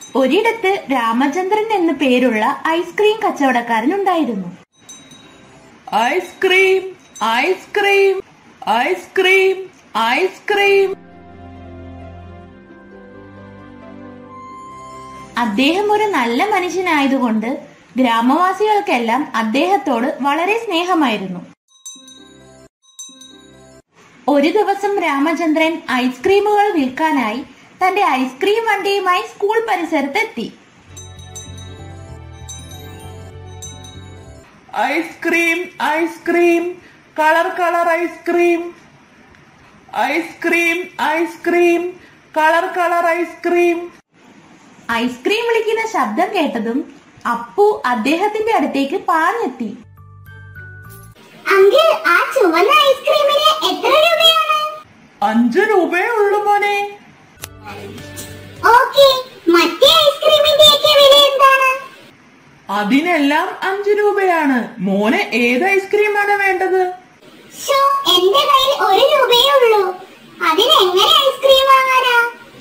ഒരിടത്ത് രാമചന്ദ്രൻ എന്നു പേരുള്ള ഐസ്ക്രീം കച്ചവടക്കാരൻ ഉണ്ടായിരുന്നു ഐസ്ക്രീം ഐസ്ക്രീം ഐസ്ക്രീം ഐസ്ക്രീം അദ്ദേഹം ഒരു നല്ല മനുഷ്യനായതുകൊണ്ട് ഗ്രാമവാസികൾക്കെല്ലാം അദ്ദേഹത്തോട് വളരെ സ്നേഹമായിരുന്നു ഒരു ദിവസം രാമചന്ദ്രൻ ഐസ്ക്രീമുകൾ വിൽക്കാനായി തന്റെ ഐസ്ക്രീം വണ്ടിയുമായി സ്കൂൾ പരിസരത്തെത്തി ice cream ice cream colour colour ice cream ice cream ice cream colour colour ice cream ice cream വിളിക്കുന്ന ശബ്ദം കേട്ടതും അപ്പു അദ്ദേഹത്തിന്റെ അടുത്തേക്ക് പാഞ്ഞെത്തി അങ്കിൾ ആ ചുവന്ന ഐസ്ക്രീമിന് എത്ര രൂപയാണ് അഞ്ചു രൂപയേ ഉള്ളു മോനെ ഓക്കെ മറ്റേ ഐസ്ക്രീമിന്റെയൊക്കെ വില എന്താണ് അതിനെല്ലാം അഞ്ചു രൂപയാണ് മോന് ഏത് ഐസ്ക്രീമാണ് വേണ്ടത് ഷോ എന്റെ കയ്യിൽ ഒരു രൂപയേ ഉള്ളൂ അതിന് എങ്ങനെ ഐസ്ക്രീം വാങ്ങാനാ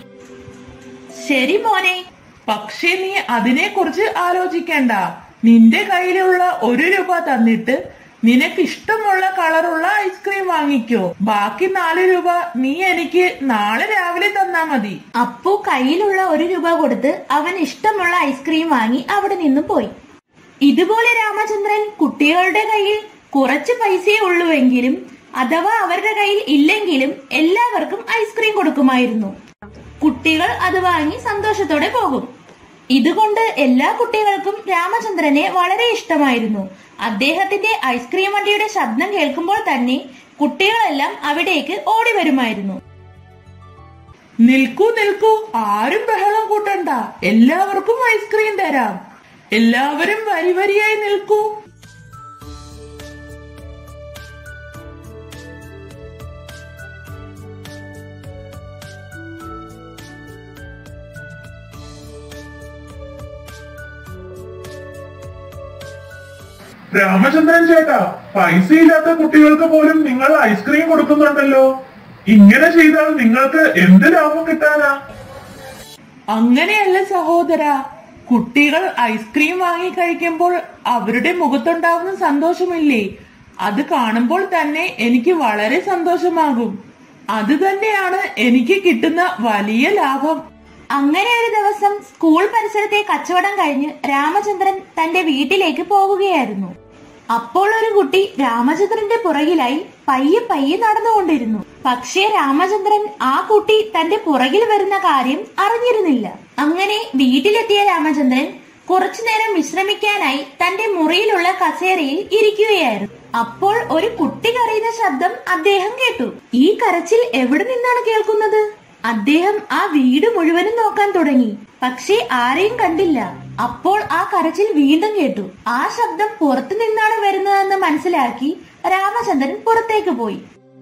ശരി മോനെ പക്ഷേ നീ അതിനെക്കുറിച്ച് ആലോചിക്കേണ്ട നിന്റെ കയ്യിലുള്ള ഒരു രൂപ തന്നിട്ട് നിനക്ക് ഇഷ്ടമുള്ള കളറുള്ള ഐസ്ക്രീം വാങ്ങിക്കോ ബാക്കി നാല് രൂപ നീ എനിക്ക് നാളെ രാവിലെ തന്നാ മതി അപ്പു കയ്യിലുള്ള ഒരു രൂപ കൊടുത്ത് അവൻ ഇഷ്ടമുള്ള ഐസ്ക്രീം വാങ്ങി അവിടെ നിന്നും പോയി ഇതുപോലെ രാമചന്ദ്രൻ കുട്ടികളുടെ കയ്യിൽ കുറച്ച് പൈസയേ ഉള്ളുവെങ്കിലും അഥവാ അവരുടെ കയ്യിൽ ഇല്ലെങ്കിലും എല്ലാവർക്കും ഐസ്ക്രീം കൊടുക്കുമായിരുന്നു കുട്ടികൾ അത് വാങ്ങി സന്തോഷത്തോടെ പോകും ഇതുകൊണ്ട് എല്ലാ കുട്ടികൾക്കും രാമചന്ദ്രനെ വളരെ ഇഷ്ടമായിരുന്നു അദ്ദേഹത്തിന്റെ ഐസ്ക്രീം വണ്ടിയുടെ ശബ്ദം കേൾക്കുമ്പോൾ തന്നെ കുട്ടികളെല്ലാം അവിടേക്ക് ഓടി വരുമായിരുന്നു നിൽക്കൂ നിൽക്കൂ ആരും ബഹളം കൂട്ടണ്ട എല്ലാവർക്കും ഐസ്ക്രീം തരാം എല്ലാവരും വരി വരിയായി നിൽക്കൂ രാമചന്ദ്രൻ ചേട്ടാ പൈസയില്ലാത്ത കുട്ടികൾക്ക് പോലും നിങ്ങൾ ഐസ്ക്രീം കൊടുക്കുന്നുണ്ടല്ലോ ഇങ്ങനെ ചെയ്താൽ നിങ്ങൾക്ക് എന്ത് ലാഭം കിട്ടാനാ അങ്ങനെയല്ല സഹോദര കുട്ടികൾ ഐസ്ക്രീം വാങ്ങി കഴിക്കുമ്പോൾ അവരുടെ മുഖത്തുണ്ടാവുന്ന സന്തോഷമില്ലേ അത് കാണുമ്പോൾ തന്നെ എനിക്ക് വളരെ സന്തോഷമാകും അത് തന്നെയാണ് എനിക്ക് കിട്ടുന്ന വലിയ ലാഭം അങ്ങനെ ഒരു ദിവസം സ്കൂൾ പരിസരത്തെ കച്ചവടം കഴിഞ്ഞ് രാമചന്ദ്രൻ തന്റെ വീട്ടിലേക്ക് പോകുകയായിരുന്നു അപ്പോൾ ഒരു കുട്ടി രാമചന്ദ്രന്റെ പുറകിലായി പയ്യെ പയ്യെ നടന്നുകൊണ്ടിരുന്നു പക്ഷേ രാമചന്ദ്രൻ ആ കുട്ടി തന്റെ പുറകിൽ വരുന്ന കാര്യം അറിഞ്ഞിരുന്നില്ല അങ്ങനെ വീട്ടിലെത്തിയ രാമചന്ദ്രൻ കുറച്ചു നേരം വിശ്രമിക്കാനായി തന്റെ മുറിയിലുള്ള കസേരയിൽ ഇരിക്കുകയായിരുന്നു അപ്പോൾ ഒരു കുട്ടി കരയുന്ന ശബ്ദം അദ്ദേഹം കേട്ടു ഈ കരച്ചിൽ എവിടെ നിന്നാണ് കേൾക്കുന്നത് അദ്ദേഹം ആ വീട് മുഴുവനും നോക്കാൻ തുടങ്ങി പക്ഷേ ആരെയും കണ്ടില്ല അപ്പോൾ ആ കരച്ചിൽ വീണ്ടും കേട്ടു ആ ശബ്ദം പുറത്തു നിന്നാണ് വരുന്നതെന്ന് മനസ്സിലാക്കി രാമചന്ദ്രൻ പുറത്തേക്ക് പോയി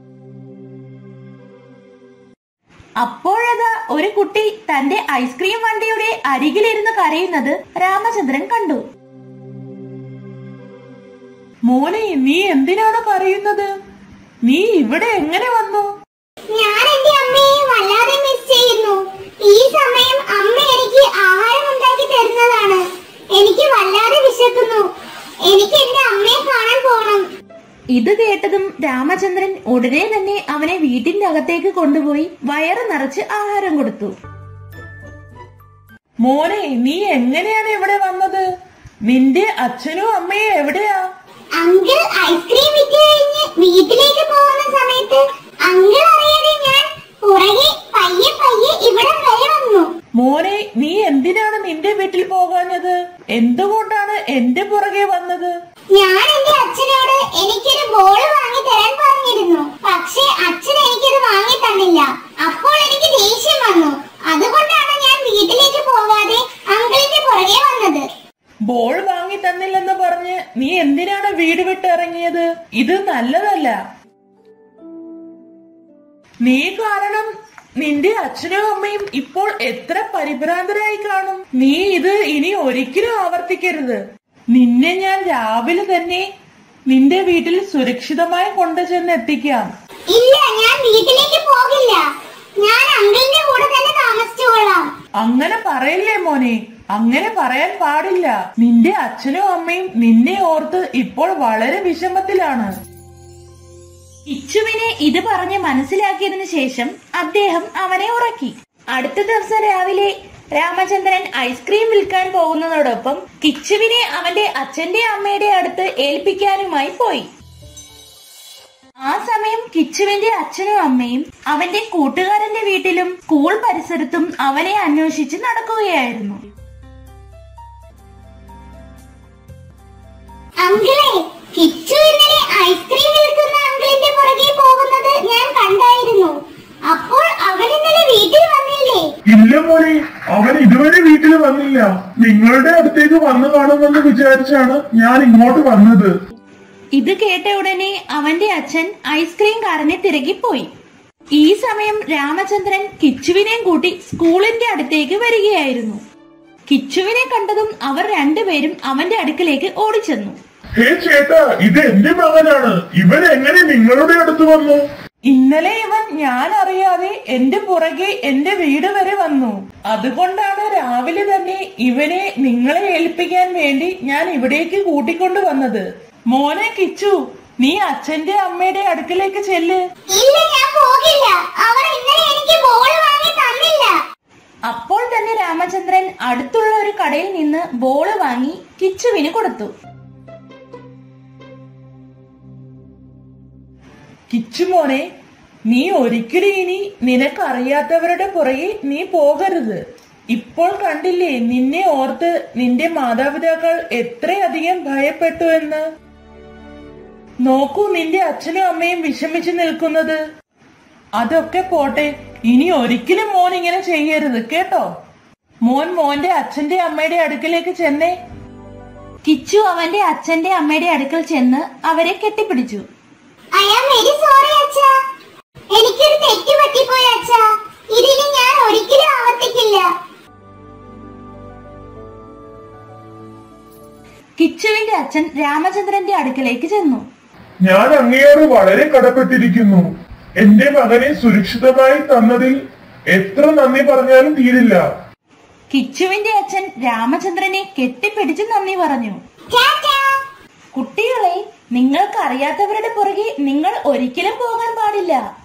അപ്പോഴത് ഒരു കുട്ടി തന്റെ ഐസ്ക്രീം വണ്ടിയുടെ അരികിലിരുന്ന് കരയുന്നത് രാമചന്ദ്രൻ കണ്ടു മോനെ നീ എന്തിനാണ് കരയുന്നത് നീ ഇവിടെ എങ്ങനെ വന്നു ഞാൻ എന്റെ അമ്മയെ വല്ലാതെ മിസ് ചെയ്യുന്നു ഈ സമയം അമ്മ എനിക്ക് ആഹാരം ഉണ്ടാക്കി തരുന്നതാണ് എനിക്ക് വല്ലാതെ വിശക്കുന്നു എനിക്ക് എന്റെ അമ്മയെ കാണാൻ പോകണം ഇത് കേട്ടതും രാമചന്ദ്രൻ ഉടനെ തന്നെ അവനെ വീട്ടിന്റെ അകത്തേക്ക് കൊണ്ടുപോയി വയറ് നിറച്ച് ആഹാരം കൊടുത്തു മോനെ നീ എങ്ങനെയാണ് ഇവിടെ വന്നത് നിന്റെ അച്ഛനും അമ്മയും എവിടെയാ അങ്കിൾ ഐസ്ക്രീം വിറ്റ് കഴിഞ്ഞ് വീട്ടിലേക്ക് പോകുന്ന സമയത്ത് അങ്കിൾ അറിയാതെ ഞാൻ പുറകെ പയ്യെ പയ്യെ ഇവിടെ വരെ വന്നു മോനെ നീ എന്തിനാണ് നിന്റെ വീട്ടിൽ പോകാഞ്ഞത് എന്തുകൊണ്ടാണ് എന്റെ പുറകെ വന്നത് ഞാൻ എന്റെ അച്ഛനോട് എനിക്കൊരു ബോൾ വാങ്ങി തരാൻ പറഞ്ഞിരുന്നു പക്ഷേ അച്ഛൻ എനിക്കത് വാങ്ങി തന്നില്ല അപ്പോൾ എനിക്ക് ദേഷ്യം വന്നു അതുകൊണ്ടാണ് ഞാൻ വീട്ടിലേക്ക് പോകാതെ അങ്കിളിന്റെ പുറകെ വന്നത് ബോൾ വാങ്ങി തന്നില്ലെന്ന് പറഞ്ഞ് നീ എന്തിനാണ് വീട് വിട്ട് ഇറങ്ങിയത് ഇത് നല്ലതല്ല നീ കാരണം നിന്റെ അച്ഛനും അമ്മയും ഇപ്പോൾ എത്ര പരിഭ്രാന്തരായി കാണും നീ ഇത് ഇനി ഒരിക്കലും ആവർത്തിക്കരുത് നിന്നെ ഞാൻ രാവിലെ തന്നെ നിന്റെ വീട്ടിൽ സുരക്ഷിതമായി കൊണ്ടുചെന്ന് എത്തിക്കാം ഇല്ല ഞാൻ വീട്ടിലേക്ക് പോകില്ല ഞാൻ അങ്കിളിന്റെ കൂടെ തന്നെ താമസിച്ചുകൊള്ളാം അങ്ങനെ പറയല്ലേ മോനെ മോനെ അങ്ങനെ പറയാൻ പാടില്ല നിന്റെ അച്ഛനും അമ്മയും നിന്നെ ഓർത്ത് ഇപ്പോൾ വളരെ വിഷമത്തിലാണ് കിച്ചുവിനെ ഇത് പറഞ്ഞ് മനസ്സിലാക്കിയതിനു ശേഷം അദ്ദേഹം അവനെ ഉറക്കി അടുത്ത ദിവസം രാവിലെ രാമചന്ദ്രൻ ഐസ്ക്രീം വിൽക്കാൻ പോകുന്നതോടൊപ്പം കിച്ചുവിനെ അവന്റെ അച്ഛന്റെ അമ്മയുടെ അടുത്ത് ഏൽപ്പിക്കാനുമായി പോയി ആ സമയം കിച്ചുവിന്റെ അച്ഛനും അമ്മയും അവന്റെ കൂട്ടുകാരന്റെ വീട്ടിലും സ്കൂൾ പരിസരത്തും അവനെ അന്വേഷിച്ച് നടക്കുകയായിരുന്നു അങ്കിളെ കിച്ചു ഇന്നലെ ഐസ്ക്രീം വിൽക്കുന്ന അങ്കിളിന്റെ പുറകെ പോകുന്നത് ഞാൻ കണ്ടായിരുന്നു അപ്പോൾ അവൻ ഇന്നലെ വീട്ടിൽ വന്നില്ലേ ഇല്ല മോനെ അവൻ ഇതുവരെ വീട്ടിൽ വന്നില്ല നിങ്ങളുടെ അടുത്തേക്ക് വന്നു കാണുമെന്ന് വിചാരിച്ചാണ് ഞാൻ ഇങ്ങോട്ട് വന്നത് ഇത് കേട്ട ഉടനെ അവന്റെ അച്ഛൻ ഐസ്ക്രീം കാരനെ തിരക്കിപ്പോയി ഈ സമയം രാമചന്ദ്രൻ കിച്ചുവിനെയും കൂട്ടി സ്കൂളിന്റെ അടുത്തേക്ക് വരികയായിരുന്നു കിച്ചുവിനെ കണ്ടതും അവർ രണ്ടുപേരും അവന്റെ അടുക്കലേക്ക് ഓടിച്ചെന്നു ഹേ ചേട്ടാ ഇത് എന്റെ മകനാണ് ഇവൻ എങ്ങനെ നിങ്ങളുടെ അടുത്ത് വന്നു ഇന്നലെ ഇവൻ ഞാൻ അറിയാതെ എന്റെ പുറകെ എന്റെ വീട് വരെ വന്നു അതുകൊണ്ടാണ് രാവിലെ തന്നെ ഇവനെ നിങ്ങളെ ഏൽപ്പിക്കാൻ വേണ്ടി ഞാൻ ഇവിടേക്ക് കൂട്ടിക്കൊണ്ടു വന്നത് മോനെ കിച്ചു നീ അച്ഛന്റെ അമ്മയുടെ അടുക്കലേക്ക് ചെല്ല് ഇല്ല ഞാൻ പോകില്ല അവർ ഇന്നലെ എനിക്ക് ബോൾ വാങ്ങി തന്നില്ല അപ്പോൾ തന്നെ രാമചന്ദ്രൻ അടുത്തുള്ള ഒരു കടയിൽ നിന്ന് ബോള് വാങ്ങി കിച്ചുവിന് കൊടുത്തു കിച്ചു മോനെ നീ ഒരിക്കലും ഇനി നിനക്കറിയാത്തവരുടെ പുറകെ നീ പോകരുത് ഇപ്പോൾ കണ്ടില്ലേ നിന്നെ ഓർത്ത് നിന്റെ മാതാപിതാക്കൾ എത്രയധികം ഭയപ്പെട്ടു എന്ന് നോക്കൂ നിന്റെ അച്ഛനും അമ്മയും വിഷമിച്ചു നിൽക്കുന്നത് അതൊക്കെ പോട്ടെ ഇനി ഒരിക്കലും മോൻ ഇങ്ങനെ ചെയ്യരുത് കേട്ടോ മോൻ മോന്റെ അച്ഛന്റെ അമ്മയുടെ അടുക്കലേക്ക് ചെന്നേ കിച്ചു അവന്റെ അച്ഛന്റെ അമ്മയുടെ അടുക്കൽ ചെന്ന് അവരെ കെട്ടിപ്പിടിച്ചു ഐ ആം വെരി സോറി അച്ഛാ എനിക്കൊരു തെറ്റ് പറ്റിപ്പോയി അച്ഛാ ഇതിനി ഞാൻ ഒരിക്കലും ആവർത്തിക്കില്ല കിച്ചുവിന്റെ അച്ഛൻ രാമചന്ദ്രന്റെ അടുക്കലേക്ക് ചെന്നു ഞാൻ അങ്ങയോട് വളരെ കടപ്പെട്ടിരിക്കുന്നു എന്റെ മകനെ സുരക്ഷിതമായി തന്നതിൽ എത്ര നന്ദി പറഞ്ഞാലും തീരില്ല കിച്ചുവിന്റെ അച്ഛൻ രാമചന്ദ്രനെ കെട്ടിപ്പിടിച്ച് നന്ദി പറഞ്ഞു ടാറ്റാ കുട്ടികളെ നിങ്ങൾക്ക് അറിയാത്തവരുടെ പുറകെ നിങ്ങൾ ഒരിക്കലും പോകാൻ പാടില്ല